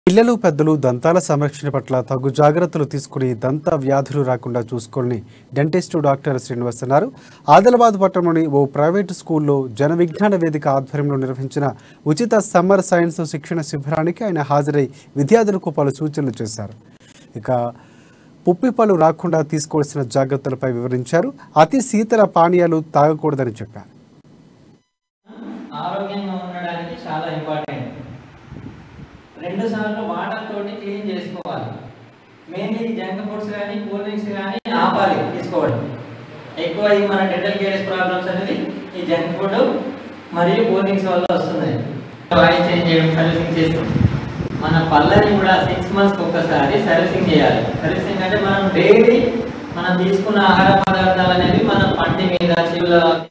పిల్లలు పెద్దలు దంతాల సంరక్షణ పట్ల తగు జాగ్రత్తలు తీసుకుని దంత వ్యాధులు రాకుండా చూసుకోవాలని డెంటిస్టు డాక్టర్ శ్రీనివాస్ అన్నారు ఆదిలాబాద్ పట్టణంలోని ఓ ప్రైవేటు స్కూల్లో జన విజ్ఞాన వేదిక ఆధ్వర్యంలో నిర్వహించిన ఉచిత సమ్మర్ సైన్స్ శిక్షణ శిబిరానికి ఆయన హాజరై విద్యార్థులకు పలు సూచనలు చేశారు ఇక పుప్పిపళ్ళు రాకుండా తీసుకోవాల్సిన జాగ్రత్తలపై వివరించారు అతి శీతల పానీయాలు తాగకూడదని చెప్పారు ఆరోగ్యంగా ఉండడానికి చాలా ఇంపార్టెంట్ రెండు సార్లు వాటర్ తోటి క్లీన్ చేసుకోవాలి మెయిన్లీ జంక్ ఫుడ్స్ కానీ కూల్ డ్రింక్స్ కానీ ఆపాలి తీసుకోవడం ఎక్కువ ఈ మన డెంటల్ కేరియస్ ప్రాబ్లమ్స్ అనేది ఈ జంక్ ఫుడ్ మరియు కూల్ డ్రింక్స్ వల్ల వస్తున్నాయి ఆయిల్ చేంజ్ చేయడం సర్వీసింగ్ చేస్తాం మన పళ్ళని కూడా సిక్స్ మంత్స్కి ఒక్కసారి సర్వీసింగ్ చేయాలి సర్వీసింగ్ అంటే మనం డైలీ మనం తీసుకున్న ఆహార పదార్థాలు అనేవి మన పంటి మీద చిల్ల